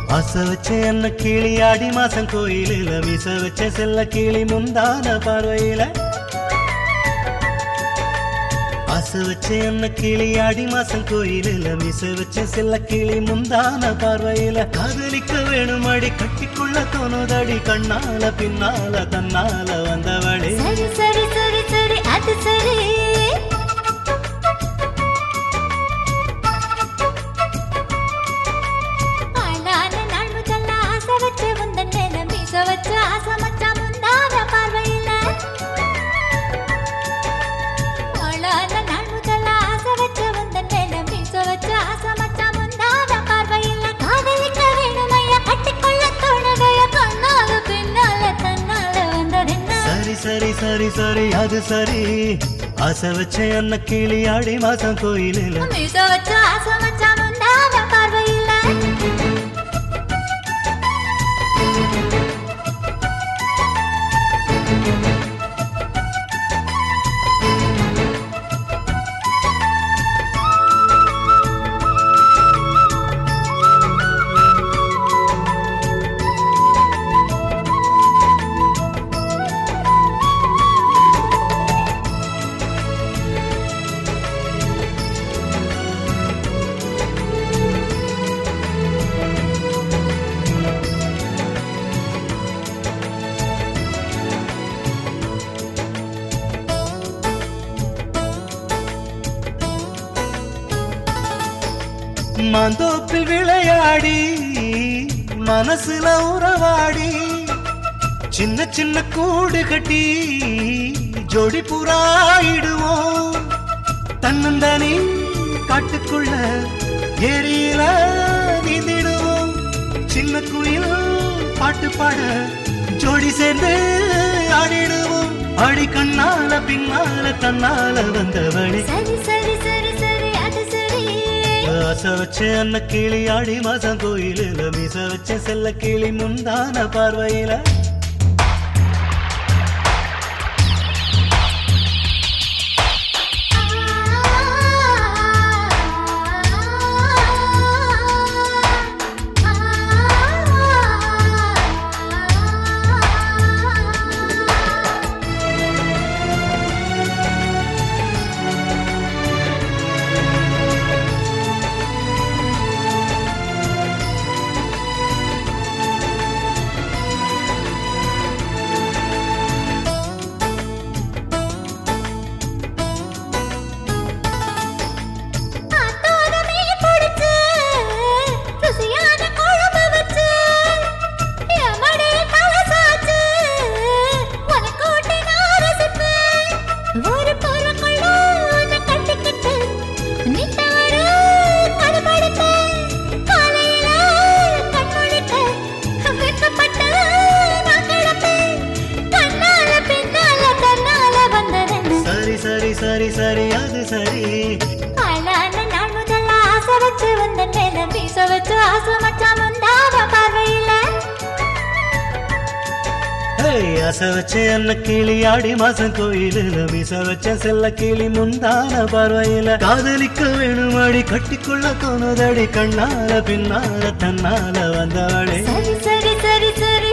ஆசை வச்ச என்ன கிளி ஆடி மாசம் கோயிலில் மீச வச்ச செல்ல கிளி முந்தான பார்வையில ஆசை வச்ச என்ன கிளி ஆடி மாசம் கோயிலில் மீச வச்ச செல்ல கிளி முந்தான பார்வையில காதலிக்க வேணும் அடி கட்டிக்குள்ள தோணுதடி கண்ணால பின்னால தன்னால வந்தவளே சரி சரி சரி சரி அது சரி ஆளான நாள் முதல்ல ஆசை வச்சு உந்தன் மேல மீச வச்சு ஆசை மச்சான் முந்தான பார்வையில ஆளான நாள் முதல்ல ஆசை வச்சு உந்தன் மேல மீச வச்சு ஆசை மச்சான் முந்தான பார்வையில காதலிக்க வேணுமையா கட்டிக்கொள்ள தோணுதைய கண்ணால பின்னால தன்னால வந்ததென்ன சரி சரி சரி சரி அது சரி ஆசை வச்ச என்ன கிளி ஆடி மாசம் கோயிலில் மீச வச்சு ஆசை மச்சான் முந்தான பார்வையில மாந்தோப்பில் விளையாடி மனசுல உறவாடி சின்ன சின்ன கூடு கட்டி ஜோடி புறாயிடுவோம் தன்னந்தனி காட்டுக்குள்ள ஏரியில நீந்திடுவோம் சின்ன குயில் பாட்டு பாட ஜோடி சேர்ந்து ஆடிடுவோம் அடி கண்ணால பின்னால தன்னால வந்தவளே சரி சரி சரி சரி அது சரி ஆசை வச்ச அன்ன கிளி ஆடி மாசம் கோயிலில் மீச வச்ச செல்ல கிளி முந்தான பார்வையில ஆத்தோரமே புடிச்சு, ருசியான குழம்பு வச்சு, என் மடியில தலை சாய்ச்சு, உனக்கு ஊட்டி நான் ரசிப்பேன். ஒரு பொருளுக்குள்ள உன்னை கட்டிக்கிட்டு, நித்த ஒரு கடுபடுப்பேன். காலையில கண் முழிக்க, வெட்கப்பட்டு நான் கிடப்பேன். கண்ணால பின்னால தன்னால வந்ததென்ன சரி சரி சரி சரி அது சரி ஆளான நாள் முதல்ல ஆசை வச்சு வந்தன் மேல மீச வச்சு ஆசை மச்சான் முந்தான பார்வையில ஏய், ஆசை வச்ச அன்ன கிளி ஆடி மாசம் கோயிலில் மீச வச்ச செல்ல கிளி முந்தான பார்வையில காதலிக்க வேணும் அடி கட்டிக்குள்ள தோணுதடி கண்ணால பின்னால தன்னால வந்தவளே சரி சரி சரி சரி